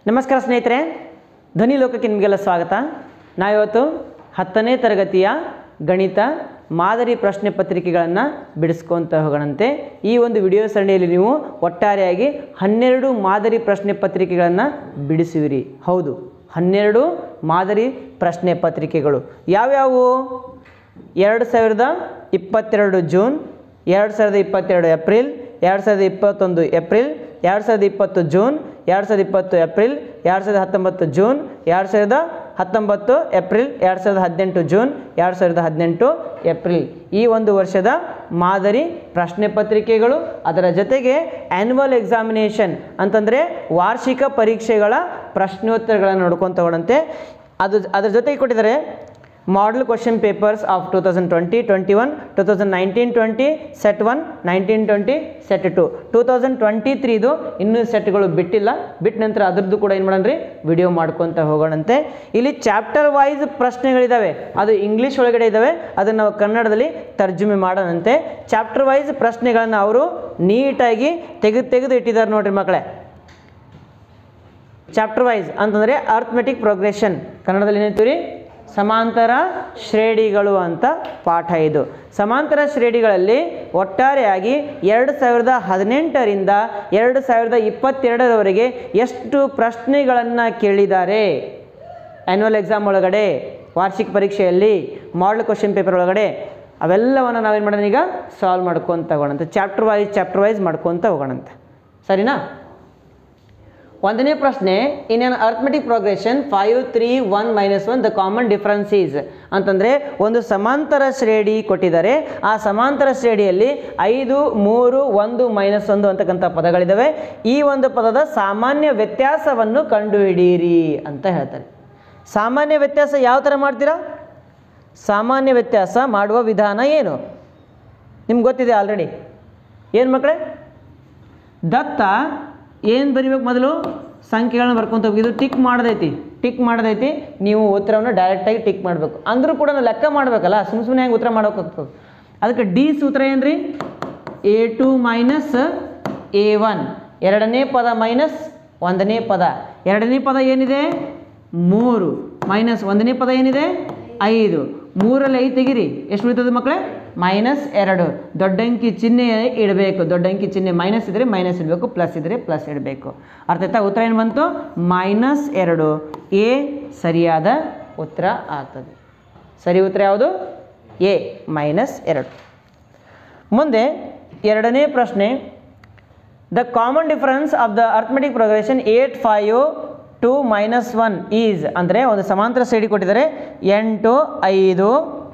ನಮಸ್ಕಾರ ಸ್ನೇಹಿತರೆ ಧ್ವನಿ ಲೋಕಕ್ಕೆ ನಿಮಗೆಲ್ಲ ಸ್ವಾಗತ ನಾವಿವತ್ತು ಹತ್ತನೇ ತರಗತಿಯ ಗಣಿತ ಮಾದರಿ ಪ್ರಶ್ನೆ ಪತ್ರಿಕೆಗಳನ್ನು ಬಿಡಿಸ್ಕೊತ ಹೋಗೋಣಂತೆ ಈ ಒಂದು ವಿಡಿಯೋ ಸರಣಿಯಲ್ಲಿ ನೀವು ಒಟ್ಟಾರೆಯಾಗಿ ಹನ್ನೆರಡು ಮಾದರಿ ಪ್ರಶ್ನೆ ಪತ್ರಿಕೆಗಳನ್ನು ಬಿಡಿಸುವಿರಿ ಹೌದು ಹನ್ನೆರಡು ಮಾದರಿ ಪ್ರಶ್ನೆ ಪತ್ರಿಕೆಗಳು ಯಾವ್ಯಾವು ಎರಡು ಸಾವಿರದ ಇಪ್ಪತ್ತೆರಡು ಜೂನ್ ಎರಡು ಸಾವಿರದ ಇಪ್ಪತ್ತೆರಡು ಏಪ್ರಿಲ್ ಎರಡು ಸಾವಿರದ ಇಪ್ಪತ್ತೊಂದು ಏಪ್ರಿಲ್ ಎರಡು ಸಾವಿರದ ಇಪ್ಪತ್ತು ಜೂನ್ ಎರಡು ಸಾವಿರದ ಇಪ್ಪತ್ತು ಏಪ್ರಿಲ್ ಎರಡು ಸಾವಿರದ ಹತ್ತೊಂಬತ್ತು ಜೂನ್ ಎರಡು ಸಾವಿರದ ಹತ್ತೊಂಬತ್ತು ಏಪ್ರಿಲ್ ಎರಡು ಸಾವಿರದ ಹದಿನೆಂಟು ಜೂನ್ ಎರಡು ಸಾವಿರದ ಹದಿನೆಂಟು ಏಪ್ರಿಲ್ ಈ ಒಂದು ವರ್ಷದ ಮಾದರಿ ಪ್ರಶ್ನೆ ಪತ್ರಿಕೆಗಳು ಅದರ ಜೊತೆಗೆ ಆ್ಯನ್ಯುವಲ್ ಎಕ್ಸಾಮಿನೇಷನ್ ಅಂತಂದರೆ ವಾರ್ಷಿಕ ಪರೀಕ್ಷೆಗಳ ಪ್ರಶ್ನೋತ್ತರಗಳನ್ನು ನೋಡ್ಕೊತ ಹೋಗೋಣಂತೆ ಅದು ಅದ್ರ ಜೊತೆಗೆ ಕೊಟ್ಟಿದ್ದಾರೆ model question papers of two thousand twenty twenty one two thousand nineteen twenty set one nineteen twenty set two two thousand twenty ತ್ರೀದು ಇನ್ನೂ ಸೆಟ್ಗಳು ಬಿಟ್ಟಿಲ್ಲ ಬಿಟ್ಟ ನಂತರ ಅದ್ರದ್ದು ಕೂಡ ಏನು ಮಾಡೋಣ ವಿಡಿಯೋ ಮಾಡ್ಕೊತ ಹೋಗೋಣಂತೆ ಇಲ್ಲಿ ಚಾಪ್ಟರ್ ವೈಸ್ ಪ್ರಶ್ನೆಗಳಿದ್ದಾವೆ ಅದು ಇಂಗ್ಲೀಷ್ ಒಳಗಡೆ ಇದ್ದಾವೆ ಅದನ್ನು ನಾವು ಕನ್ನಡದಲ್ಲಿ ತರ್ಜುಮೆ ಮಾಡೋಣಂತೆ ಚಾಪ್ಟರ್ ವೈಸ್ ಪ್ರಶ್ನೆಗಳನ್ನು ಅವರು ನೀಟಾಗಿ ತೆಗೆದು ತೆಗೆದು ಇಟ್ಟಿದ್ದಾರೆ ನೋಡ್ರಿ ಮಕ್ಕಳೇ ಚಾಪ್ಟರ್ ವೈಸ್ ಅಂತಂದರೆ ಅರ್ಥಮೆಟಿಕ್ ಪ್ರೋಗ್ರೆಷನ್ ಕನ್ನಡದಲ್ಲಿ ಏನಂತೀವಿ ಸಮಾಂತರ ಶ್ರೇಣಿಗಳು ಅಂತ ಪಾಠ ಇದು ಸಮಾಂತರ ಶ್ರೇಣಿಗಳಲ್ಲಿ ಒಟ್ಟಾರೆಯಾಗಿ ಎರಡು ಸಾವಿರದ ಹದಿನೆಂಟರಿಂದ ಎರಡು ಸಾವಿರದ ಇಪ್ಪತ್ತೆರಡರವರೆಗೆ ಎಷ್ಟು ಪ್ರಶ್ನೆಗಳನ್ನು ಕೇಳಿದ್ದಾರೆ ಆ್ಯನ್ಯುವಲ್ ಎಕ್ಸಾಮ್ ಒಳಗಡೆ ವಾರ್ಷಿಕ ಪರೀಕ್ಷೆಯಲ್ಲಿ ಮಾಡಲ್ ಕ್ವಶನ್ ಪೇಪರ್ ಒಳಗಡೆ ಅವೆಲ್ಲವನ್ನು ನಾವೇನು ಮಾಡೋಣ ಈಗ ಸಾಲ್ವ್ ಮಾಡ್ಕೊತ ಹೋಗೋಣಂತೆ ಚಾಪ್ಟರ್ ವೈಸ್ ಚಾಪ್ಟರ್ ವೈಸ್ ಮಾಡ್ಕೊತ ಹೋಗೋಣಂತೆ ಸರಿನಾ ಒಂದನೇ ಪ್ರಶ್ನೆ in an arithmetic progression five three one minus one the common difference is ಅಂತಂದರೆ ಒಂದು ಸಮಾಂತರ ಶ್ರೇಣಿ ಕೊಟ್ಟಿದ್ದಾರೆ ಆ ಸಮಾಂತರ ಶ್ರೇಣಿಯಲ್ಲಿ ಐದು ಮೂರು ಒಂದು ಮೈನಸ್ ಒಂದು ಅಂತಕ್ಕಂಥ ಪದಗಳಿದ್ದಾವೆ ಈ ಒಂದು ಪದದ ಸಾಮಾನ್ಯ ವ್ಯತ್ಯಾಸವನ್ನು ಕಂಡುಹಿಡಿಯಿರಿ ಅಂತ ಹೇಳ್ತಾರೆ ಸಾಮಾನ್ಯ ವ್ಯತ್ಯಾಸ ಯಾವ ಥರ ಮಾಡ್ತೀರಾ ಸಾಮಾನ್ಯ ವ್ಯತ್ಯಾಸ ಮಾಡುವ ವಿಧಾನ ಏನು ನಿಮ್ಗೆ ಗೊತ್ತಿದೆ ಆಲ್ರೆಡಿ ಏನು ಮಕ್ಕಳೇ ದತ್ತ ಏನು ಬರಿಬೇಕು ಮೊದಲು ಸಂಖ್ಯೆಗಳನ್ನ ಬರ್ಕೊಂತ ಹೋಗಿ ಇದು ಟಿಕ್ ಮಾಡೋದೈತಿ ಟಿಕ್ ಮಾಡೋದೈತಿ ನೀವು ಉತ್ತರವನ್ನು ಡೈರೆಕ್ಟಾಗಿ ಟಿಕ್ ಮಾಡಬೇಕು ಅಂದರೂ ಕೂಡ ನಾವು ಲೆಕ್ಕ ಮಾಡಬೇಕಲ್ಲ ಸುಮ್ಮ ಸುಮ್ಮನೆ ಹೆಂಗೆ ಉತ್ತರ ಮಾಡೋಕ್ಕಾಗ್ತದೆ ಅದಕ್ಕೆ ಡಿ ಸೂತ್ರ ಏನು ರೀ a two minus a one ಎರಡನೇ ಪದ ಮೈನಸ್ ಒಂದನೇ ಪದ ಎರಡನೇ ಪದ ಏನಿದೆ ಮೂರು ಮೈನಸ್ ಒಂದನೇ ಪದ ಏನಿದೆ ಐದು ಮೂರಲ್ಲಿ ಐದು ತೆಗಿರಿ ಎಷ್ಟು ಉಳಿತದೆ ಮಕ್ಕಳೇ ಮೈನಸ್ ಎರಡು ದೊಡ್ಡ ಅಂಕಿ ಚಿಹ್ನೆ ಇಡಬೇಕು ದೊಡ್ಡ ಅಂಕಿ ಚಿಹ್ನೆ ಮೈನಸ್ ಇದ್ದರೆ ಮೈನಸ್ ಇಡಬೇಕು ಪ್ಲಸ್ ಇದ್ದರೆ ಪ್ಲಸ್ ಇಡಬೇಕು ಅರ್ಥ ಆಯ್ತಾ ಉತ್ತರ ಏನು ಬಂತು ಮೈನಸ್ ಎರಡು ಎ ಸರಿಯಾದ ಉತ್ತರ ಆಗ್ತದೆ ಸರಿ ಉತ್ತರ ಯಾವುದು ಎ ಮೈನಸ್ ಎರಡು ಮುಂದೆ ಎರಡನೇ ಪ್ರಶ್ನೆ the common difference of the arithmetic progression eight five two minus one is ಅಂದರೆ ಒಂದು ಸಮಾಂತರ ಶ್ರೇಣಿ ಕೊಟ್ಟಿದ್ದಾರೆ ಎಂಟು ಐದು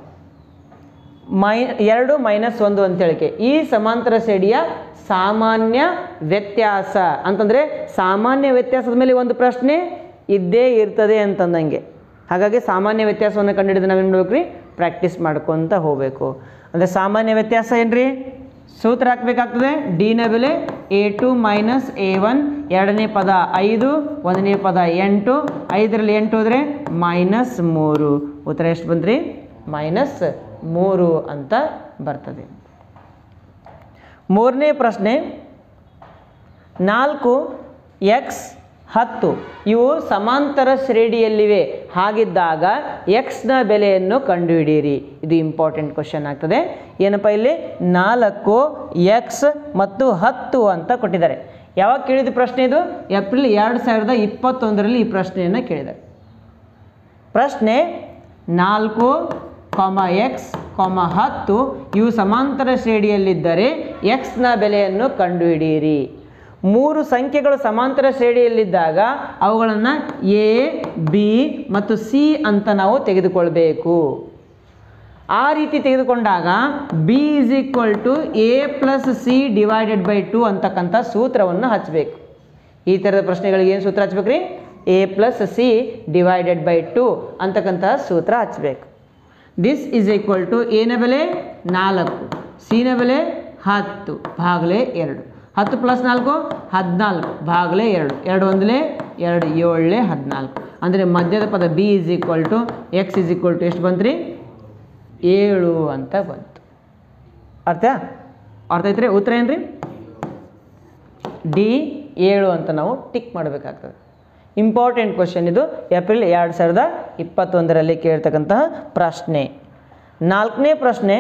ಮೈ ಎರಡು ಮೈನಸ್ ಒಂದು ಅಂತ ಹೇಳಿಕೆ ಈ ಸಮಾಂತರ ಶ್ರೇಣಿಯ ಸಾಮಾನ್ಯ ವ್ಯತ್ಯಾಸ ಅಂತಂದರೆ ಸಾಮಾನ್ಯ ವ್ಯತ್ಯಾಸದ ಮೇಲೆ ಒಂದು ಪ್ರಶ್ನೆ ಇದ್ದೇ ಇರ್ತದೆ ಅಂತಂದಂಗೆ ಹಾಗಾಗಿ ಸಾಮಾನ್ಯ ವ್ಯತ್ಯಾಸವನ್ನು ಕಂಡುಹಿಡಿದು ನಾವೇನು ಮಾಡ್ಬೇಕು ರೀ ಪ್ರಾಕ್ಟೀಸ್ ಮಾಡ್ಕೊತ ಹೋಗಬೇಕು ಅಂದರೆ ಸಾಮಾನ್ಯ ವ್ಯತ್ಯಾಸ ಏನು ರೀ ಸೂತ್ರ ಹಾಕಬೇಕಾಗ್ತದೆ ಡಿನ ಬೆಲೆ a two minus a one ಎರಡನೇ ಪದ ಐದು ಒಂದನೇ ಪದ ಎಂಟು ಐದರಲ್ಲಿ ಎಂಟು ಹೋದರೆ ಮೈನಸ್ ಮೂರು ಉತ್ತರ ಎಷ್ಟು ಬಂದ್ರಿ ಮೈನಸ್ ಮೂರು ಅಂತ ಬರ್ತದೆ ಮೂರನೇ ಪ್ರಶ್ನೆ ನಾಲ್ಕು ಎಕ್ಸ್ ಹತ್ತು ಇವು ಸಮಾಂತರ ಶ್ರೇಣಿಯಲ್ಲಿವೆ ಹಾಗಿದ್ದಾಗ ಎಕ್ಸ್ನ ಬೆಲೆಯನ್ನು ಕಂಡುಹಿಡಿಯಿರಿ ಇದು ಇಂಪಾರ್ಟೆಂಟ್ ಕ್ವಶನ್ ಆಗ್ತದೆ ಏನಪ್ಪ ಇಲ್ಲಿ ನಾಲ್ಕು ಎಕ್ಸ್ ಮತ್ತು ಹತ್ತು ಅಂತ ಕೊಟ್ಟಿದ್ದಾರೆ ಯಾವಾಗ ಕೇಳಿದ ಪ್ರಶ್ನೆ ಇದು ಏಪ್ರಿಲ್ ಎರಡು ಸಾವಿರದ ಇಪ್ಪತ್ತೊಂದರಲ್ಲಿ ಈ ಪ್ರಶ್ನೆಯನ್ನು ಕೇಳಿದ್ದಾರೆ ಪ್ರಶ್ನೆ ನಾಲ್ಕು ಕಾಮ ಎಕ್ಸ್ ಕಾಮ ಹತ್ತು ಇವು ಸಮಾಂತರ ಶ್ರೇಣಿಯಲ್ಲಿದ್ದರೆ ಎಕ್ಸ್ನ ಬೆಲೆಯನ್ನು ಕಂಡುಹಿಡಿಯಿರಿ ಮೂರು ಸಂಖ್ಯೆಗಳು ಸಮಾಂತರ ಶ್ರೇಣಿಯಲ್ಲಿದ್ದಾಗ ಅವುಗಳನ್ನು ಎ ಬಿ ಮತ್ತು ಸಿ ಅಂತ ನಾವು ತೆಗೆದುಕೊಳ್ಬೇಕು ಆ ರೀತಿ ತೆಗೆದುಕೊಂಡಾಗ b is equal to a plus c divided by two ಅಂತಕ್ಕಂಥ ಸೂತ್ರವನ್ನು ಹಚ್ಚಬೇಕು ಈ ಥರದ ಪ್ರಶ್ನೆಗಳಿಗೆ ಏನು ಸೂತ್ರ ಹಚ್ಬೇಕು ರೀ a plus c divided by two ಅಂತಕ್ಕಂತಹ ಸೂತ್ರ ಹಚ್ಚಬೇಕು ದಿಸ್ ಇಸ್ ಈಕ್ವಲ್ ಟು ಎನ ಬೆಲೆ ನಾಲ್ಕು ಸಿನ ಬೆಲೆ ಹತ್ತು ಭಾಗಲೆ ಎರಡು ಹತ್ತು ಪ್ಲಸ್ ನಾಲ್ಕು ಹದಿನಾಲ್ಕು ಭಾಗಲೆ ಎರಡು ಎರಡು ಒಂದಲೇ ಎರಡು ಏಳಲೆ ಹದಿನಾಲ್ಕು ಅಂದರೆ ಮಧ್ಯದ ಪದ b is equal to x is equal to ಎಷ್ಟು ಬಂತು ರೀ ಏಳು ಅಂತ ಬಂತು ಅರ್ಥ ಅರ್ಥ ಐತ್ರಿ ಉತ್ತರ ಏನು ರೀ ಡಿ ಏಳು ಅಂತ ನಾವು ಟಿಕ್ ಮಾಡಬೇಕಾಗ್ತದೆ ಇಂಪಾರ್ಟೆಂಟ್ ಕ್ವಶನ್ ಇದು ಏಪ್ರಿಲ್ ಎರಡು ಸಾವಿರದ ಇಪ್ಪತ್ತೊಂದರಲ್ಲಿ ಕೇಳ್ತಕ್ಕಂತಹ ಪ್ರಶ್ನೆ ನಾಲ್ಕನೇ ಪ್ರಶ್ನೆ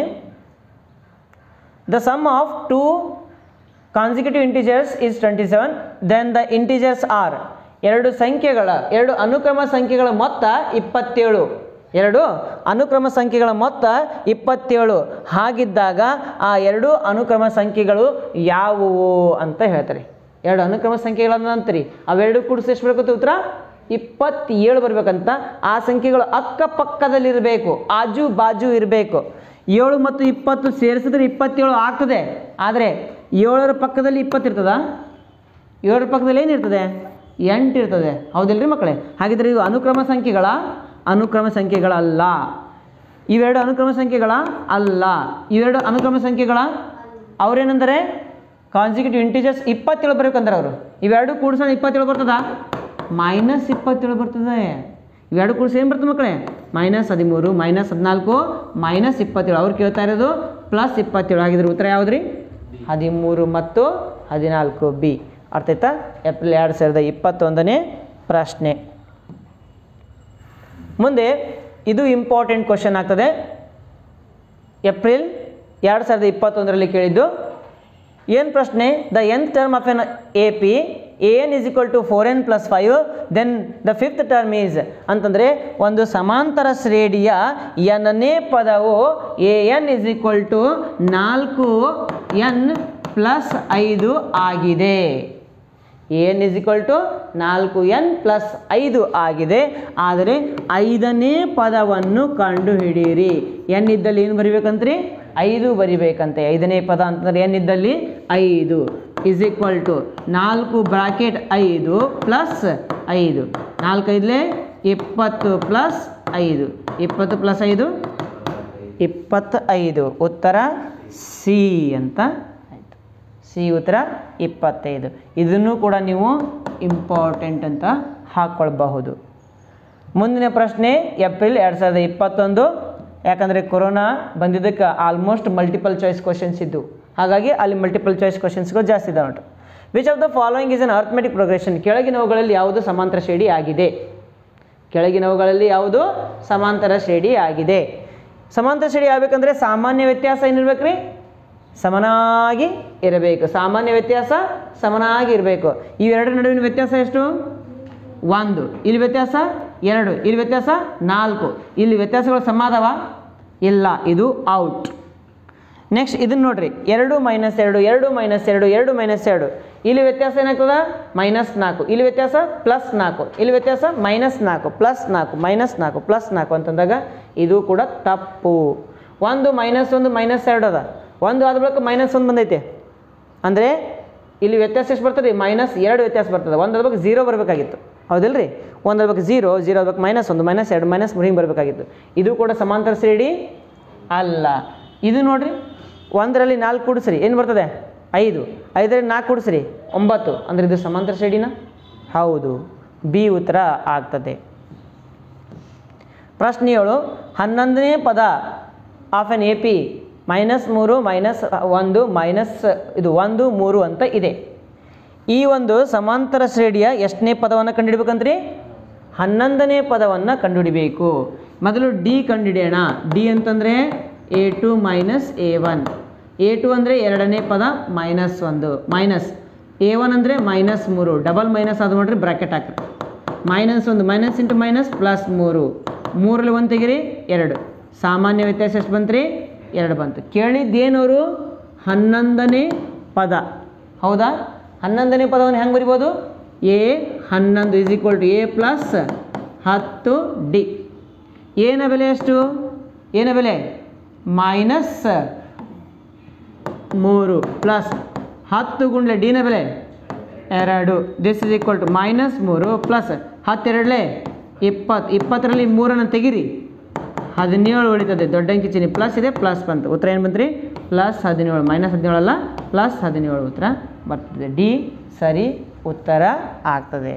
the sum of two consecutive integers is twenty seven then the integers are ಎರಡು ಸಂಖ್ಯೆಗಳ ಎರಡು ಅನುಕ್ರಮ ಸಂಖ್ಯೆಗಳ ಮೊತ್ತ ಇಪ್ಪತ್ತೇಳು ಎರಡು ಅನುಕ್ರಮ ಸಂಖ್ಯೆಗಳ ಮೊತ್ತ ಇಪ್ಪತ್ತೇಳು ಹಾಗಿದ್ದಾಗ ಆ ಎರಡು ಅನುಕ್ರಮ ಸಂಖ್ಯೆಗಳು ಯಾವುವು ಅಂತ ಹೇಳ್ತಾರೆ ಎರಡು ಅನುಕ್ರಮ ಸಂಖ್ಯೆಗಳನ್ನ ಅಂತೀರಿ ಅವೆರಡು ಕೂಡಿಸಿ ಎಷ್ಟು ಬರುತ್ತೆ ಉತ್ತರ ಇಪ್ಪತ್ತೇಳು ಬರ್ಬೇಕಂತ ಆ ಸಂಖ್ಯೆಗಳು ಅಕ್ಕಪಕ್ಕದಲ್ಲಿರಬೇಕು ಆಜು ಬಾಜು ಇರಬೇಕು ಏಳು ಮತ್ತು ಇಪ್ಪತ್ತು ಸೇರಿಸಿದ್ರೆ ಇಪ್ಪತ್ತೇಳು ಆಗ್ತದೆ ಆದರೆ ಏಳರ ಪಕ್ಕದಲ್ಲಿ ಇಪ್ಪತ್ತಿರ್ತದ ಏಳರ ಪಕ್ಕದಲ್ಲಿ ಏನಿರ್ತದೆ ಎಂಟು ಇರ್ತದೆ ಹೌದಿಲ್ರಿ ಮಕ್ಕಳೇ ಹಾಗಿದ್ರೆ ಇದು ಅನುಕ್ರಮ ಸಂಖ್ಯೆಗಳ ಅನುಕ್ರಮ ಸಂಖ್ಯೆಗಳಲ್ಲ ಇವೆರಡು ಅನುಕ್ರಮ ಸಂಖ್ಯೆಗಳ ಅಲ್ಲ ಇವೆರಡು ಅನುಕ್ರಮ ಸಂಖ್ಯೆಗಳ ಅವ್ರೇನೆಂದರೆ ಕಾನ್ಸಿಕ್ಯೂಟಿವ್ ಇಂಟಿಜರ್ಸ್ ಇಪ್ಪತ್ತೇಳು ಬರ್ಬೇಕಂದ್ರೆ ಅವರು ಇವೆರಡು ಕೂಡಿಸೋಣ ಇಪ್ಪತ್ತೇಳು ಬರ್ತದ ಮೈನಸ್ ಇಪ್ಪತ್ತೇಳು ಬರ್ತದೆ ಇವೆರಡು ಕೂಡಿಸಿ ಏನು ಬರ್ತದೆ ಮಕ್ಕಳೇ ಮೈನಸ್ ಹದಿಮೂರು ಮೈನಸ್ ಹದಿನಾಲ್ಕು ಮೈನಸ್ ಇಪ್ಪತ್ತೇಳು ಅವ್ರು ಕೇಳ್ತಾ ಇರೋದು ಪ್ಲಸ್ ಇಪ್ಪತ್ತೇಳು ಆಗಿದ್ರೆ ಉತ್ತರ ಯಾವ್ದು ರೀ ಹದಿಮೂರು ಮತ್ತು ಹದಿನಾಲ್ಕು ಬಿ ಅರ್ಥ ಆಯ್ತಾ ಏಪ್ರಿಲ್ ಎರಡು ಸಾವಿರದ ಇಪ್ಪತ್ತೊಂದನೇ ಪ್ರಶ್ನೆ ಮುಂದೆ ಇದು ಇಂಪಾರ್ಟೆಂಟ್ ಕ್ವಶನ್ ಆಗ್ತದೆ ಏಪ್ರಿಲ್ ಎರಡು ಸಾವಿರದ ಇಪ್ಪತ್ತೊಂದರಲ್ಲಿ ಕೇಳಿದ್ದು ಏನು ಪ್ರಶ್ನೆ the n term of N A P a n is equal to four n plus five then the fifth term is ಅಂತಂದರೆ ಒಂದು ಸಮಾಂತರ ಶ್ರೇಣಿಯ ಎನ್ನೇ ಪದವು a n is equal to ನಾಲ್ಕು ಎನ್ ಪ್ಲಸ್ ಐದು ಆಗಿದೆ ಎನ್ ಇಸ್ ಈಕ್ವಲ್ ಟು ನಾಲ್ಕು ಎನ್ ಪ್ಲಸ್ ಐದು ಆಗಿದೆ ಆದರೆ ಐದನೇ ಪದವನ್ನು ಕಂಡುಹಿಡಿಯಿರಿ ಎನ್ ಇದ್ದಲ್ಲಿ ಏನು ಬರಿಬೇಕಂತ್ರಿ ಐದು ಬರಿಬೇಕಂತೆ ಐದನೇ ಪದ ಅಂತಂದ್ರೆ ಎನ್ ಇದ್ದಲ್ಲಿ ಐದು ಇಸ್ ಈಕ್ವಲ್ ಟು ನಾಲ್ಕು ಬ್ರಾಕೆಟ್ ಐದು ಪ್ಲಸ್ ಐದು ನಾಲ್ಕೈದಲೇ ಇಪ್ಪತ್ತು ಪ್ಲಸ್ ಐದು ಇಪ್ಪತ್ತು ಪ್ಲಸ್ ಐದು ಇಪ್ಪತ್ತೈದು ಉತ್ತರ ಸಿ ಅಂತ ಆಯಿತು ಸಿ ಉತ್ತರ ಇಪ್ಪತ್ತೈದು ಇದನ್ನು ಕೂಡ ನೀವು ಇಂಪಾರ್ಟೆಂಟ್ ಅಂತ ಹಾಕ್ಕೊಳ್ಬಹುದು ಮುಂದಿನ ಪ್ರಶ್ನೆ ಏಪ್ರಿಲ್ ಎರಡು ಸಾವಿರದ ಇಪ್ಪತ್ತೊಂದು ಯಾಕಂದರೆ ಕೊರೋನಾ ಬಂದಿದ್ದಕ್ಕೆ ಆಲ್ಮೋಸ್ಟ್ ಮಲ್ಟಿಪಲ್ ಚಾಯ್ಸ್ ಕ್ವಶನ್ಸ್ ಇದ್ದು ಹಾಗಾಗಿ ಅಲ್ಲಿ ಮಲ್ಟಿಪಲ್ ಚಾಯ್ಸ್ ಕ್ವಶನ್ಸ್ಗಳು ಜಾಸ್ತಿ ಇದಾವೆ ಉಂಟು which of the following is an arithmetic progression ಕೆಳಗಿನವುಗಳಲ್ಲಿ ಯಾವುದು ಸಮಾಂತರ ಶ್ರೇಣಿ ಆಗಿದೆ ಕೆಳಗಿನವುಗಳಲ್ಲಿ ಯಾವುದು ಸಮಾಂತರ ಶ್ರೇಣಿ ಆಗಿದೆ ಸಮಾಂತರ ಶ್ರೇಣಿ ಆಗಬೇಕಂದ್ರೆ ಸಾಮಾನ್ಯ ವ್ಯತ್ಯಾಸ ಏನಿರ್ಬೇಕು ರೀ ಸಮನಾಗಿ ಇರಬೇಕು ಸಾಮಾನ್ಯ ವ್ಯತ್ಯಾಸ ಸಮನಾಗಿ ಇರಬೇಕು ಇವೆರಡರ ನಡುವಿನ ವ್ಯತ್ಯಾಸ ಎಷ್ಟು ಒಂದು ಇಲ್ಲಿ ವ್ಯತ್ಯಾಸ ಎರಡು ಇಲ್ಲಿ ವ್ಯತ್ಯಾಸ ನಾಲ್ಕು ಇಲ್ಲಿ ವ್ಯತ್ಯಾಸಗಳು ಸಮ ಅದಾವ ಇಲ್ಲ ಇದು ಔಟ್ ನೆಕ್ಸ್ಟ್ ಇದನ್ನ ನೋಡ್ರಿ ಎರಡು ಮೈನಸ್ ಎರಡು ಎರಡು ಮೈನಸ್ ಎರಡು ಎರಡು ಮೈನಸ್ ಎರಡು ಇಲ್ಲಿ ವ್ಯತ್ಯಾಸ ಏನಾಗ್ತದ ಮೈನಸ್ ನಾಲ್ಕು ಇಲ್ಲಿ ವ್ಯತ್ಯಾಸ ಪ್ಲಸ್ ನಾಲ್ಕು ಇಲ್ಲಿ ವ್ಯತ್ಯಾಸ ಮೈನಸ್ ನಾಲ್ಕು ಪ್ಲಸ್ ನಾಲ್ಕು ಮೈನಸ್ ನಾಲ್ಕು ಪ್ಲಸ್ ನಾಲ್ಕು ಅಂತಂದಾಗ ಇದು ಕೂಡ ತಪ್ಪು ಒಂದು ಮೈನಸ್ ಒಂದು ಮೈನಸ್ ಎರಡು ಅದ ಒಂದು ಆದ ಬಳಿಕ ಮೈನಸ್ ಒಂದು ಬಂದೈತೆ ಅಂದರೆ ಇಲ್ಲಿ ವ್ಯತ್ಯಾಸ ಎಷ್ಟು ಬರ್ತದೆ ಮೈನಸ್ ಎರಡು ವ್ಯತ್ಯಾಸ ಬರ್ತದೆ ಒಂದು ಅದ್ಬೇಕು ಝೀರೋ ಬರಬೇಕಾಗಿತ್ತು ಹೌದಿಲ್ರಿ ಒಂದು ಅದ್ಬೇಕು ಝೀರೋ ಝೀರೋ ಅದ್ಬೇಕು ಮೈನಸ್ ಒಂದು ಮೈನಸ್ ಎರಡು ಮೈನಸ್ ಮೂರು ಹಿಂಗೆ ಬರಬೇಕಾಗಿತ್ತು ಇದು ಕೂಡ ಸಮಾಂತರ ಶ್ರೇಣಿ ಅಲ್ಲ ಇದು ನೋಡ್ರಿ ಒಂದರಲ್ಲಿ ನಾಲ್ಕು ಕೂಡಿಸ್ರಿ ಏನು ಬರ್ತದೆ ಐದು ಐದರಲ್ಲಿ ನಾಲ್ಕು ಕೂಡಿಸ್ರಿ ಒಂಬತ್ತು ಅಂದರೆ ಇದು ಸಮಾಂತರ ಶ್ರೇಣಿನ ಹೌದು ಬಿ ಉತ್ತರ ಆಗ್ತದೆ ಪ್ರಶ್ನೆಯಳು ಹನ್ನೊಂದನೇ ಪದ of N A P minus ಮೂರು ಮೈನಸ್ ಒಂದು ಮೈನಸ್ ಇದು ಒಂದು ಮೂರು ಅಂತ ಇದೆ ಈ ಒಂದು ಸಮಾಂತರ ಶ್ರೇಣಿಯ ಎಷ್ಟನೇ ಪದವನ್ನು ಕಂಡುಹಿಡ್ಬೇಕಂತ್ರಿ ಹನ್ನೊಂದನೇ ಪದವನ್ನು ಕಂಡುಹಿಡಿಬೇಕು ಮೊದಲು ಡಿ ಕಂಡುಹಿಡಿಯೋಣ ಡಿ ಅಂತಂದರೆ a two minus a one a two ಅಂದರೆ ಎರಡನೇ ಪದ ಮೈನಸ್ ಒಂದು ಮೈನಸ್ ಎ ಒನ್ ಅಂದರೆ ಮೈನಸ್ ಮೂರು ಡಬಲ್ ಮೈನಸ್ ಅದು ನೋಡ್ರಿ ಬ್ರಾಕೆಟ್ ಹಾಕ್ರಿ ಮೈನಸ್ ಒಂದು ಮೈನಸ್ ಇಂಟು ಮೈನಸ್ ಪ್ಲಸ್ ಮೂರು ಮೂರಲ್ಲಿ ಒಂದು ತೆಗಿರಿ ಎರಡು ಸಾಮಾನ್ಯ ವ್ಯತ್ಯಾಸ ಎಷ್ಟು ಬಂತು ರೀ ಎರಡು ಬಂತು ಕೇಳಿದ್ದೇನವರು ಹನ್ನೊಂದನೇ ಪದ ಹೌದಾ ಹನ್ನೊಂದನೇ ಪದವನ್ನು ಹೆಂಗೆ ಬರಿಬೋದು ಎ ಹನ್ನೊಂದು is equal to a plus ಹತ್ತು ಡಿ ಏನ ಬೆಲೆ ಎಷ್ಟು ಏನ ಬೆಲೆ ಮೈನಸ್ ಮೂರು ಪ್ಲಸ್ ಹತ್ತು ಗುಂಡ್ಲೆ ಡಿನ ಬೆಲೆ ಎರಡು this is equal to minus ಮೂರು ಪ್ಲಸ್ ಹತ್ತೆರಡಲೆ ಇಪ್ಪತ್ತು ಇಪ್ಪತ್ತರಲ್ಲಿ ಮೂರನ್ನು ತೆಗಿರಿ ಹದಿನೇಳು ಉಳಿತದೆ ದೊಡ್ಡ ಅಂಕಿ ಚಿಹ್ನೆ ಪ್ಲಸ್ ಇದೆ ಪ್ಲಸ್ ಬಂತು ಉತ್ತರ ಏನು ಬಂತ್ರಿ ಪ್ಲಸ್ ಹದಿನೇಳು ಮೈನಸ್ ಹದಿನೇಳು ಅಲ್ಲ ಪ್ಲಸ್ ಹದಿನೇಳು ಉತ್ತರ ಬರ್ತದೆ ಡಿ ಸರಿ ಉತ್ತರ ಆಗ್ತದೆ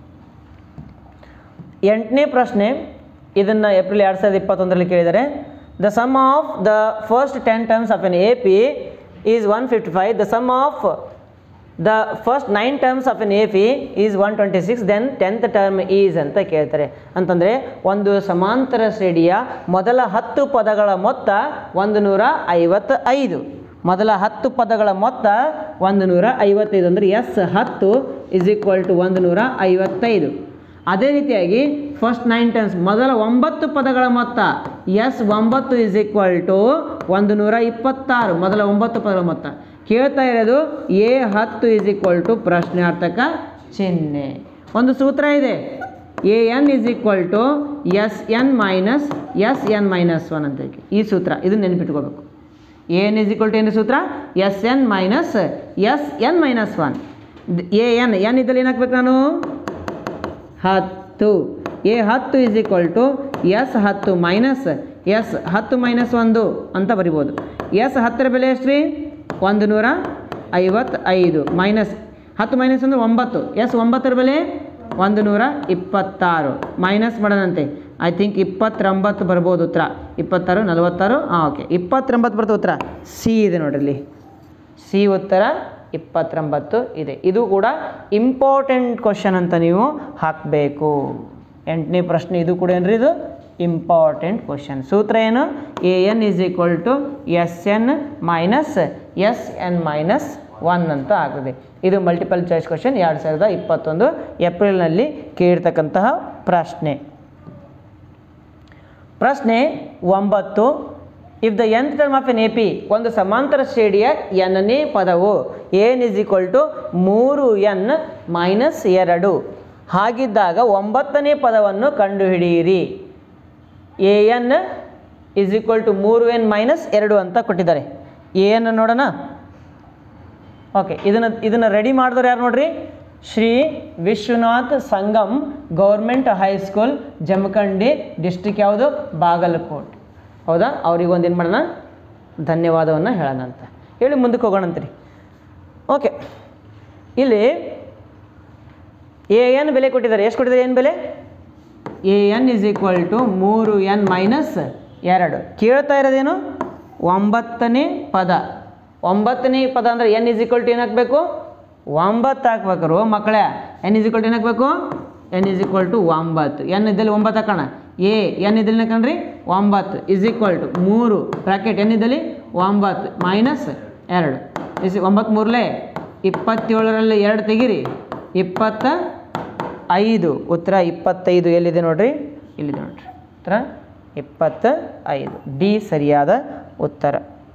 ಎಂಟನೇ ಪ್ರಶ್ನೆ ಇದನ್ನು ಏಪ್ರಿಲ್ ಎರಡು ಸಾವಿರದ ಇಪ್ಪತ್ತೊಂದರಲ್ಲಿ ಕೇಳಿದ್ದಾರೆ the sum of the first ten terms of N A P is one fifty five the sum of the first nine terms of N A P is one twenty six then tenth term is ಅಂತ ಕೇಳ್ತಾರೆ ಅಂತಂದರೆ ಒಂದು ಸಮಾಂತರ ಶ್ರೇಣಿಯ ಮೊದಲ ಹತ್ತು ಪದಗಳ ಮೊತ್ತ ಒಂದು ನೂರ ಐವತ್ತ ಐದು ಮೊದಲ ಹತ್ತು ಪದಗಳ ಮೊತ್ತ ಒಂದು ನೂರ ಐವತ್ತೈದು ಅಂದರೆ ಎಸ್ ಹತ್ತು ಇಸ್ ಈಕ್ವಲ್ ಟು ಒಂದು ನೂರ ಐವತ್ತೈದು ಅದೇ ರೀತಿಯಾಗಿ ಫಸ್ಟ್ ನೈನ್ ಟರ್ಮ್ಸ್ ಮೊದಲ ಒಂಬತ್ತು ಪದಗಳ ಮೊತ್ತ ಎಸ್ ಒಂಬತ್ತು ಇಸ್ ಈಕ್ವಲ್ ಟು ಒಂದು ನೂರ ಇಪ್ಪತ್ತಾರು ಮೊದಲ ಒಂಬತ್ತು ಪದಗಳ ಮೊತ್ತ ಕೇಳ್ತಾ ಇರೋದು ಎ ಹತ್ತು ಇಸ್ ಈಕ್ವಲ್ ಟು ಪ್ರಶ್ನಾರ್ಥಕ ಚಿಹ್ನೆ ಒಂದು ಸೂತ್ರ ಇದೆ a n is equal to s n minus s n minus one ಅಂತ ಹೇಳಿ. ಈ ಸೂತ್ರ ಇದನ್ನ ನೆನಪಿಟ್ಕೋಬೇಕು a n is equal to ಏನು ಸೂತ್ರ s n minus s n minus one a n n ಇದ್ದಲ್ಲಿ ಏನು ಹಾಕ್ಬೇಕು ನಾನು ಹತ್ತು ಎ ಹತ್ತು ಇಸ್ ಈಕ್ವಲ್ ಟು ಎಸ್ ಹತ್ತು ಮೈನಸ್ ಎಸ್ ಹತ್ತು ಮೈನಸ್ ಒಂದು ಅಂತ ಬರಿಬೋದು ಎಸ್ ಹತ್ತರ ಬೆಲೆ ಎಷ್ಟು ರೀ ಒಂದು ನೂರ ಐವತ್ತೈದು ಮೈನಸ್ ಹತ್ತು ಮೈನಸ್ ಅಂದರೆ ಒಂಬತ್ತು ಎಸ್ ಒಂಬತ್ತರ ಬೆಲೆ ಒಂದು ನೂರ ಇಪ್ಪತ್ತಾರು ಮೈನಸ್ ಮಾಡೋಣಂತೆ ಐ ಥಿಂಕ್ ಇಪ್ಪತ್ತೊಂಬತ್ತು ಬರ್ಬೋದು ಉತ್ತರ ಇಪ್ಪತ್ತಾರು ನಲವತ್ತಾರು ಹಾಂ ಓಕೆ ಇಪ್ಪತ್ತೊಂಬತ್ತು ಬರ್ತದೆ ಉತ್ತರ ಸಿ ಇದೆ ನೋಡ್ರಿ ಇಲ್ಲಿ ಸಿ ಉತ್ತರ ಇಪ್ಪತ್ತೊಂಬತ್ತು ಇದೆ ಇದು ಕೂಡ ಇಂಪಾರ್ಟೆಂಟ್ ಕ್ವಶನ್ ಅಂತ ನೀವು ಹಾಕಬೇಕು ಎಂಟನೇ ಪ್ರಶ್ನೆ ಇದು ಕೂಡ ಏನ್ರಿ ಇದು ಇಂಪಾರ್ಟೆಂಟ್ ಕ್ವಶನ್ ಸೂತ್ರ ಏನು a n is equal to s n minus s n minus one ಅಂತ ಆಗ್ತದೆ ಇದು ಮಲ್ಟಿಪಲ್ ಚಾಯ್ಸ್ ಕ್ವಶನ್ ಎರಡು ಸಾವಿರದ ಇಪ್ಪತ್ತೊಂದು ಏಪ್ರಿಲ್ನಲ್ಲಿ ಕೇಳಿರ್ತಕ್ಕಂತಹ ಪ್ರಶ್ನೆ ಪ್ರಶ್ನೆ ಒಂಬತ್ತು if the nth term of N A P ಒಂದು ಸಮಾಂತರ ಶ್ರೇಣಿಯ ಎನ್ನೇ ಪದವು ಏನ್ ಇಸ್ ಈಕ್ವಲ್ ಟು ಮೂರು ಎನ್ ಮೈನಸ್ ಎರಡು ಹಾಗಿದ್ದಾಗ ಒಂಬತ್ತನೇ ಪದವನ್ನು ಕಂಡುಹಿಡಿಯಿರಿ a n is equal to ಮೂರು ಎನ್ ಮೈನಸ್ ಎರಡು ಅಂತ ಕೊಟ್ಟಿದ್ದಾರೆ ಎ ಎನ್ ನೋಡೋಣ ಓಕೆ ಇದನ್ನು ಇದನ್ನು ರೆಡಿ ಮಾಡಿದವ್ರು ಯಾರು ನೋಡ್ರಿ Shri Vishwanath Sangam government high school Jamkhandi district ಯಾವುದು ಬಾಗಲಕೋಟ್ ಹೌದಾ ಅವ್ರಿಗೆ ಒಂದು ಏನು ಮಾಡೋಣ ಧನ್ಯವಾದವನ್ನು ಹೇಳೋಣ ಅಂತ ಹೇಳಿ ಮುಂದಕ್ಕೆ ಹೋಗೋಣಂತ್ರಿ ಓಕೆ ಇಲ್ಲಿ ಎ ಎನ್ ಬೆಲೆ ಕೊಟ್ಟಿದ್ದಾರೆ ಎಷ್ಟು ಕೊಟ್ಟಿದ್ದಾರೆ ಏನು ಬೆಲೆ a n is equal to ಮೂರು ಎನ್ ಮೈನಸ್ ಎರಡು ಕೇಳ್ತಾ ಇರೋದೇನು ಒಂಬತ್ತನೇ ಪದ ಒಂಬತ್ತನೇ ಪದ ಅಂದರೆ ಎನ್ ಇಸ್ ಈಕ್ವಲ್ ಟು ಏನು ಹಾಕಬೇಕು ಒಂಬತ್ತು ಹಾಕ್ಬೇಕ್ರು ಮಕ್ಕಳೇ ಎನ್ ಇಸ್ ಈಕ್ವಲ್ ಟು ಏನು ಹಾಕಬೇಕು ಎನ್ ಇಸ್ ಈಕ್ವಲ್ ಟು ಒಂಬತ್ತು ಎನ್ ಇದ್ದಲ್ಲಿ ಒಂಬತ್ತು ಹಾಕೋಣ ಎ ಎನ್ ಇದ್ದಲ್ಲಿ ಹಾಕಣ್ರಿ ಒಂಬತ್ತು ಇಸ್ ಈಕ್ವಲ್ ಟು ಮೂರು ಬ್ರಾಕೆಟ್ ಎನ್ ಇದ್ದಲ್ಲಿ ಒಂಬತ್ತು ಮೈನಸ್ ಎರಡು ಇಸ್ ಒಂಬತ್ತು ಮೂರಲೇ ಇಪ್ಪತ್ತೇಳರಲ್ಲಿ ಎರಡು ತೆಗೀರಿ ಇಪ್ಪತ್ತ ಐದು ಉತ್ತರ ಇಪ್ಪತ್ತೈದು ಎಲ್ಲಿದೆ ನೋಡ್ರಿ ಇಲ್ಲಿದೆ ನೋಡ್ರಿ ಉತ್ತರ ಇಪ್ಪತ್ತ ಐದು ಡಿ ಸರಿಯಾದ ಉತ್ತರ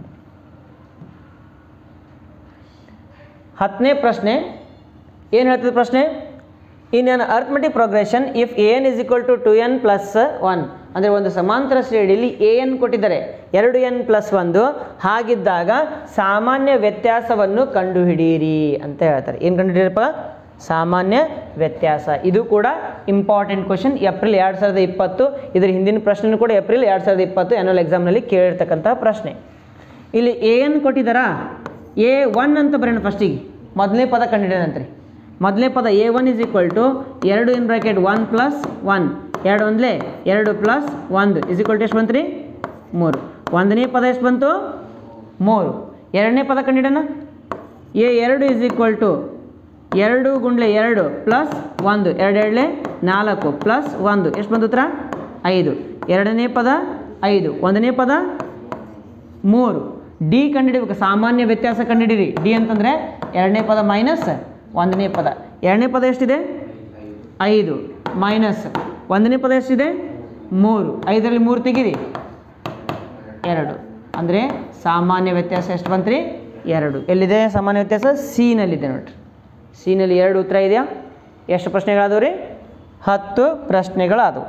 ಹತ್ತನೇ ಪ್ರಶ್ನೆ ಏನು ಹೇಳ್ತದೆ ಪ್ರಶ್ನೆ in an arithmetic progression if a n is equal to two n plus one ಅಂದರೆ ಒಂದು ಸಮಾಂತರ ಶ್ರೇಣಿಯಲ್ಲಿ ಎ ಎನ್ ಕೊಟ್ಟಿದ್ದಾರೆ ಎರಡು ಎನ್ ಪ್ಲಸ್ ಒಂದು ಹಾಗಿದ್ದಾಗ ಸಾಮಾನ್ಯ ವ್ಯತ್ಯಾಸವನ್ನು ಕಂಡುಹಿಡಿಯಿರಿ ಅಂತ ಹೇಳ್ತಾರೆ ಏನು ಕಂಡುಹಿಡಿಯಪ್ಪ ಸಾಮಾನ್ಯ ವ್ಯತ್ಯಾಸ ಇದು ಕೂಡ ಇಂಪಾರ್ಟೆಂಟ್ ಕ್ವಶನ್ ಏಪ್ರಿಲ್ ಎರಡು ಸಾವಿರದ ಇಪ್ಪತ್ತು ಇದರ ಹಿಂದಿನ ಪ್ರಶ್ನೆ ಕೂಡ ಏಪ್ರಿಲ್ ಎರಡು ಸಾವಿರದ ಇಪ್ಪತ್ತು ಆ್ಯನುವಲ್ ಎಕ್ಸಾಮ್ನಲ್ಲಿ ಕೇಳಿರ್ತಕ್ಕಂಥ ಪ್ರಶ್ನೆ ಇಲ್ಲಿ ಎ ಎನ್ ಕೊಟ್ಟಿದ್ದಾರಾ ಎ ಒನ್ ಅಂತ ಬರೋಣ ಫಸ್ಟಿಗೆ ಮೊದಲನೇ ಪದ ಕಂಡಿಡೋಣಂತ್ರಿ ಮೊದಲನೇ ಪದ a one is equal to ಎರಡು in bracket one plus one ಎರಡು ಒಂದಲೇ ಎರಡು ಪ್ಲಸ್ ಒಂದು ಇಸ್ ಈಕ್ವಲ್ ಟು ಎಷ್ಟು ಬಂತು ರೀ ಮೂರು ಒಂದನೇ ಪದ ಎಷ್ಟು ಬಂತು ಮೂರು ಎರಡನೇ ಪದ ಕಂಡಿಡೋಣ ಎ ಎರಡು ಇಸ್ ಈಕ್ವಲ್ ಟು ಎರಡು ಗುಂಡ್ಲೆ ಎರಡು ಪ್ಲಸ್ ಒಂದು ಎರಡು ಎರಡಲೆ ನಾಲ್ಕು ಪ್ಲಸ್ ಒಂದು ಎಷ್ಟು ಬಂತು ಉತ್ತರ ಐದು ಎರಡನೇ ಪದ ಐದು ಒಂದನೇ ಪದ ಮೂರು ಡಿ ಕಂಡುಹಿಡಿಬೇಕು ಸಾಮಾನ್ಯ ವ್ಯತ್ಯಾಸ ಕಂಡುಹಿಡಿರಿ ಡಿ ಅಂತಂದರೆ ಎರಡನೇ ಪದ ಮೈನಸ್ ಒಂದನೇ ಪದ ಎರಡನೇ ಪದ ಎಷ್ಟಿದೆ ಐದು ಮೈನಸ್ ಒಂದನೇ ಪದ ಎಷ್ಟಿದೆ ಮೂರು ಐದರಲ್ಲಿ ಮೂರು ತೆಗೀರಿ ಎರಡು ಅಂದರೆ ಸಾಮಾನ್ಯ ವ್ಯತ್ಯಾಸ ಎಷ್ಟು ಬಂತ್ರಿ ಎರಡು ಎಲ್ಲಿದೆ ಸಾಮಾನ್ಯ ವ್ಯತ್ಯಾಸ ಸಿನಲ್ಲಿದೆ ನೋಡ್ರಿ ಸಿನಲ್ಲಿ ಎರಡು ಉತ್ತರ ಇದೆಯಾ ಎಷ್ಟು ಪ್ರಶ್ನೆಗಳಾದವು ರೀ ಹತ್ತು ಪ್ರಶ್ನೆಗಳಾದವು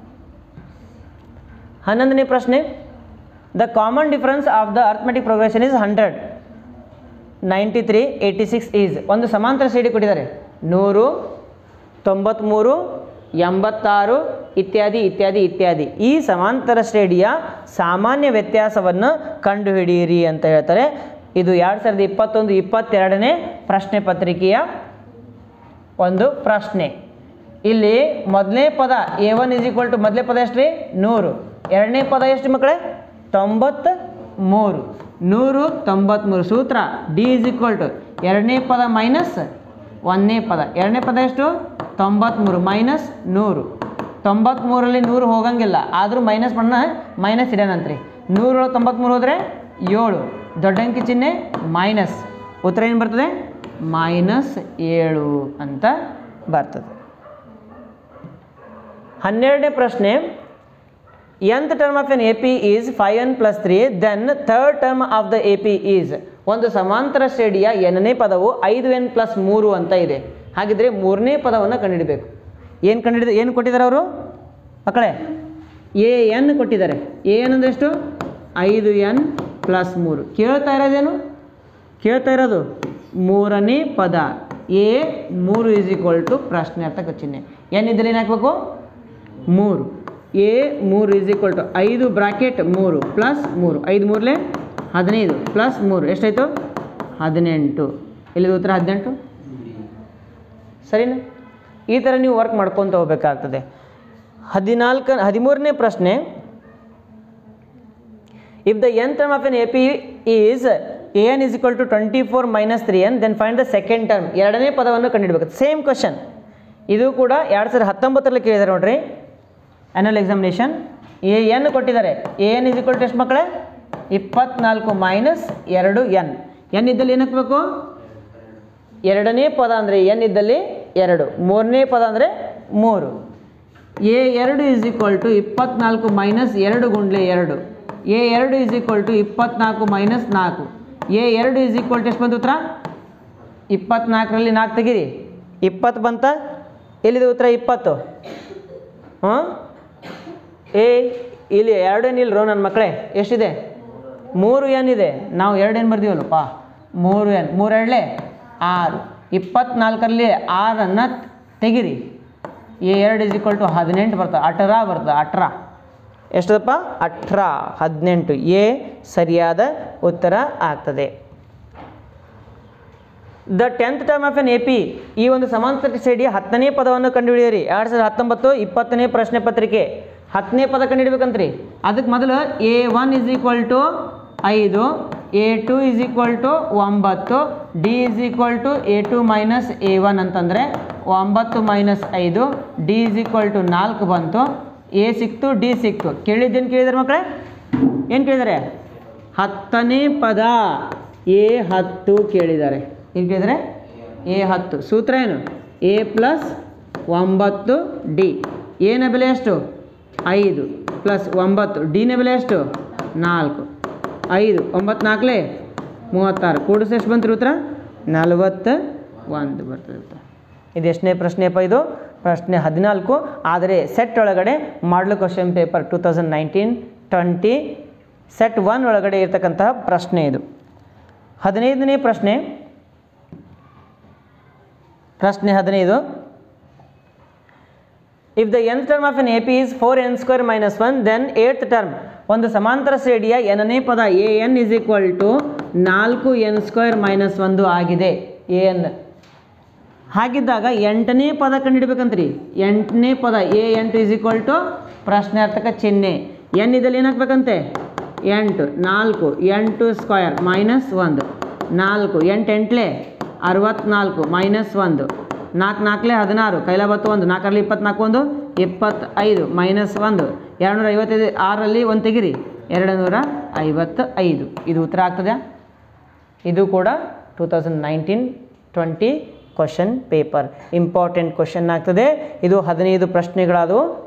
ಹನ್ನೊಂದನೇ ಪ್ರಶ್ನೆ the common difference of the arithmetic progression is hundred ninety three eighty six is ಒಂದು ಸಮಾಂತರ ಶ್ರೇಣಿ ಕೊಟ್ಟಿದ್ದಾರೆ ನೂರು ತೊಂಬತ್ತ್ಮೂರು ಎಂಬತ್ತಾರು ಇತ್ಯಾದಿ ಇತ್ಯಾದಿ ಇತ್ಯಾದಿ ಈ ಸಮಾಂತರ ಶ್ರೇಣಿಯ ಸಾಮಾನ್ಯ ವ್ಯತ್ಯಾಸವನ್ನು ಕಂಡುಹಿಡಿಯಿರಿ ಅಂತ ಹೇಳ್ತಾರೆ ಇದು ಎರಡು ಸಾವಿರದ ಇಪ್ಪತ್ತೊಂದು ಇಪ್ಪತ್ತೆರಡನೇ ಪ್ರಶ್ನೆ ಪತ್ರಿಕೆಯ ಒಂದು ಪ್ರಶ್ನೆ ಇಲ್ಲಿ ಮೊದಲನೇ ಪದ a one is equal to ಮೊದಲನೇ ಪದ ಎಷ್ಟು ರೀ ನೂರು ಎರಡನೇ ಪದ ಎಷ್ಟು ಮಕ್ಕಳೇ ತೊಂಬತ್ತ ಮೂರು ನೂರು ತೊಂಬತ್ತ್ಮೂರು ಸೂತ್ರ ಡಿ ಇಸ್ ಈಕ್ವಲ್ ಟು ಎರಡನೇ ಪದ ಮೈನಸ್ ಒಂದನೇ ಪದ ಎರಡನೇ ಪದ ಎಷ್ಟು ತೊಂಬತ್ತ್ಮೂರು ಮೈನಸ್ ನೂರು ತೊಂಬತ್ತ್ಮೂರಲ್ಲಿ ನೂರು ಹೋಗಂಗಿಲ್ಲ ಆದರೂ ಮೈನಸ್ ಮಣ್ಣ ಮೈನಸ್ ಇಡೋಣಂತ್ರಿ ನೂರೊಳಗೆ ತೊಂಬತ್ತ್ಮೂರು ಹೋದರೆ ಏಳು ದೊಡ್ಡ ಅಂಕಿ ಚಿಹ್ನೆ ಮೈನಸ್ ಉತ್ತರ ಏನು ಬರ್ತದೆ ಮೈನಸ್ ಏಳು ಅಂತ ಬರ್ತದೆ ಹನ್ನೆರಡನೇ ಪ್ರಶ್ನೆ nth term of N A P is five n plus three then third term of the A P is ಒಂದು ಸಮಾಂತರ ಶ್ರೇಣಿಯ ಎನ್ನೇ ಪದವು ಐದು ಎನ್ ಪ್ಲಸ್ ಮೂರು ಅಂತ ಇದೆ ಹಾಗಿದ್ರೆ ಮೂರನೇ ಪದವನ್ನು ಕಂಡುಹಿಡಬೇಕು ಏನು ಕಂಡುಹಿಡಿದ ಏನು ಕೊಟ್ಟಿದ್ದಾರೆ ಅವರು ಮಕ್ಕಳೇ ಎ ಎನ್ ಕೊಟ್ಟಿದ್ದಾರೆ ಎ ಎನ್ ಅಂದ್ರೆ ಎಷ್ಟು ಐದು ಎನ್ ಪ್ಲಸ್ ಮೂರು ಕೇಳ್ತಾ ಇರೋದೇನು ಕೇಳ್ತಾ ಇರೋದು ಮೂರನೇ ಪದ ಎ ಮೂರು ಈಸ್ ಈಕ್ವಲ್ ಟು ಪ್ರಶ್ನಾರ್ಥಕ ಚಿಹ್ನೆ ಎನ್ ಇದ್ದರೆ ಏನು ಹಾಕಬೇಕು ಮೂರು ಎ ಮೂರು ಈಸ್ ಈಕ್ವಲ್ ಟು ಐದು ಬ್ರಾಕೆಟ್ ಮೂರು ಪ್ಲಸ್ ಮೂರು ಐದು ಮೂರಲೆ ಹದಿನೈದು ಪ್ಲಸ್ ಮೂರು ಎಷ್ಟಾಯಿತು ಹದಿನೆಂಟು ಎಲ್ಲಿದು ಉತ್ತರ ಹದಿನೆಂಟು ಸರಿನಾ ಈ ಥರ ನೀವು ವರ್ಕ್ ಮಾಡ್ಕೊತ ಹೋಗ್ಬೇಕಾಗ್ತದೆ ಹದಿನಾಲ್ಕು ಹದಿಮೂರನೇ ಪ್ರಶ್ನೆ if the n term of N A P is a n is equal to twenty four minus three n then find the second term ಎರಡನೇ ಪದವನ್ನು ಕಂಡುಹಿಡಬೇಕು ಸೇಮ್ ಕ್ವಶನ್ ಇದು ಕೂಡ ಎರಡು ಸಾವಿರದ ಹತ್ತೊಂಬತ್ತರಲ್ಲಿ ಕೇಳಿದ್ದಾರೆ ನೋಡ್ರಿ ಆ್ಯನುವಲ್ ಎಕ್ಸಾಮಿನೇಷನ್ ಎ ಎನ್ ಕೊಟ್ಟಿದ್ದಾರೆ a n is equal to ಎಷ್ಟು ಮಕ್ಕಳೇ ಇಪ್ಪತ್ನಾಲ್ಕು ಮೈನಸ್ ಎರಡು ಎನ್ ಎನ್ ಇದ್ದಲ್ಲಿ ಏನು ಹಾಕಬೇಕು ಎರಡನೇ ಪದ ಅಂದರೆ ಎನ್ ಇದ್ದಲ್ಲಿ ಎರಡು ಮೂರನೇ ಪದ ಅಂದರೆ ಮೂರು ಎ ಎರಡು ಇಸ್ ಈಕ್ವಲ್ ಟು ಇಪ್ಪತ್ನಾಲ್ಕು ಮೈನಸ್ ಎರಡು ಗುಂಡ್ಲೆ ಎರಡು ಎ ಎರಡು ಇಸ್ ಈಕ್ವಲ್ ಟು ಇಪ್ಪತ್ನಾಲ್ಕು ಮೈನಸ್ ನಾಲ್ಕು ಎ ಎರಡು ಇಸ್ ಈಕ್ವಲ್ ಟು ಎಷ್ಟು ಬಂತು ಉತ್ತರ ಇಪ್ಪತ್ನಾಲ್ಕರಲ್ಲಿ ನಾಲ್ಕು ತೆಗೀರಿ ಇಪ್ಪತ್ತು ಬಂತ ಎಲ್ಲಿದೆ ಉತ್ತರ ಇಪ್ಪತ್ತು ಹಾಂ ಏ ಇಲ್ಲಿ ಎರಡು ಏನಿಲ್ಲರೋ ನನ್ನ ಮಕ್ಕಳೇ ಎಷ್ಟಿದೆ ಮೂರು ಏನಿದೆ ನಾವು ಎರಡು ಏನು ಬರ್ದೀವಲ್ಲಪ್ಪ ಮೂರು ಎನ್ ಮೂರೆರಡಲೆ ಆರು ಇಪ್ಪತ್ನಾಲ್ಕರಲ್ಲಿ ಆರನ್ನು ತೆಗಿರಿ ಎ ಎರಡು ಇಸ್ ಈಕ್ವಲ್ ಟು ಹದಿನೆಂಟು ಬರ್ತದೆ ಅಠರ ಬರ್ತದೆ ಅಠರ ಎಷ್ಟದಪ್ಪ ಅಠರ ಹದಿನೆಂಟು ಎ ಸರಿಯಾದ ಉತ್ತರ ಆಗ್ತದೆ the tenth term of N A P ಈ ಒಂದು ಸಮಾಂತರ ಶ್ರೇಣಿಯ ಹತ್ತನೇ ಪದವನ್ನು ಕಂಡುಹಿಡಿಯಿರಿ ಎರಡು ಸಾವಿರದ ಹತ್ತೊಂಬತ್ತು ಇಪ್ಪತ್ತನೇ ಪ್ರಶ್ನೆ ಪತ್ರಿಕೆ ಹತ್ತನೇ ಪದ ಕಂಡುಹಿಡ್ಬೇಕಂತ್ರಿ ಅದಕ್ಕೆ ಮೊದಲು a one is equal to ಐದು a two is equal to ಒಂಬತ್ತು d is equal to a two minus a one ಅಂತಂದರೆ ಒಂಬತ್ತು ಮೈನಸ್ ಐದು ಡಿ ಇಸ್ ಈಕ್ವಲ್ ಟು ನಾಲ್ಕು ಬಂತು ಎ ಸಿಕ್ತು ಡಿ ಸಿಕ್ತು ಕೇಳಿದ್ದೇನು ಕೇಳಿದಾರೆ ಮಕ್ಕಳೇ ಏನು ಕೇಳಿದ್ದಾರೆ ಹತ್ತನೇ ಪದ ಎ ಹತ್ತು ಕೇಳಿದ್ದಾರೆ ಏನು ಕೇಳಿದರೆ ಎ ಹತ್ತು ಸೂತ್ರ ಏನು ಎ ಪ್ಲಸ್ ಒಂಬತ್ತು ಡಿ ಎನ ಬೆಲೆ ಎಷ್ಟು ಐದು ಪ್ಲಸ್ ಒಂಬತ್ತು ಡಿನ ಬೆಲೆ ಎಷ್ಟು ನಾಲ್ಕು ಐದು ಒಂಬತ್ತು ನಾಲ್ಕಲೇ ಮೂವತ್ತಾರು ಕೂಡಿಸಿ ಎಷ್ಟು ಬಂತು ಉತ್ತರ ನಲವತ್ತ ಒಂದು ಬರ್ತದೆ ಉತ್ತರ ಇದು ಎಷ್ಟನೇ ಪ್ರಶ್ನೆಯಪ್ಪ ಇದು ಪ್ರಶ್ನೆ ಹದಿನಾಲ್ಕು ಆದರೆ ಸೆಟ್ ಒಳಗಡೆ ಮಾಡಲು question paper two thousand nineteen twenty set one ಒಳಗಡೆ ಇರ್ತಕ್ಕಂತಹ ಪ್ರಶ್ನೆ ಇದು ಹದಿನೈದನೇ ಪ್ರಶ್ನೆ ಪ್ರಶ್ನೆ ಹದಿನೈದು if the n term of N A P is four n square minus one then eight term ಒಂದು ಸಮಾಂತರ ಶ್ರೇಣಿಯ ಎನ್ನೇ ಪದ a n is equal to ನಾಲ್ಕು ಎನ್ ಸ್ಕ್ವೇರ್ ಮೈನಸ್ ಒಂದು ಆಗಿದೆ ಎ ಎನ್ ಹಾಗಿದ್ದಾಗ ಎಂಟನೇ ಪದ ಕಂಡುಹಿಡ್ಬೇಕಂತ್ರಿ ಎಂಟನೇ ಪದ ಎ ಎಂಟು ಇಸ್ ಈಕ್ವಲ್ ಟು ಪ್ರಶ್ನಾರ್ಥಕ ಚಿಹ್ನೆ ಎನ್ ಇದಲ್ಲಿ ಏನು ಹಾಕ್ಬೇಕಂತೆ ಎಂಟು ನಾಲ್ಕು ಎಂಟು ಸ್ಕ್ವಯರ್ ಮೈನಸ್ ಒಂದು ನಾಲ್ಕು ಎಂಟು ಎಂಟ್ಲೆ ಅರವತ್ನಾಲ್ಕು ಮೈನಸ್ ಒಂದು ನಾಲ್ಕು ನಾಲ್ಕಲೆ ಹದಿನಾರು ಕೈಲ ಬತ್ತು ಒಂದು ನಾಲ್ಕರಲ್ಲಿ ಇಪ್ಪತ್ನಾಲ್ಕು ಒಂದು ಇಪ್ಪತ್ತೈದು ಮೈನಸ್ ಒಂದು ಎರಡು ನೂರ ಐವತ್ತೈದು ಆರರಲ್ಲಿ ಒಂದು ತೆಗಿರಿ ಎರಡು ನೂರ ಐವತ್ತ ಐದು ಇದು ಉತ್ತರ ಆಗ್ತದೆ ಇದು ಕೂಡ two thousand nineteen twenty question paper important question ಆಗ್ತದೆ ಇದು ಹದಿನೈದು ಪ್ರಶ್ನೆಗಳಾದವು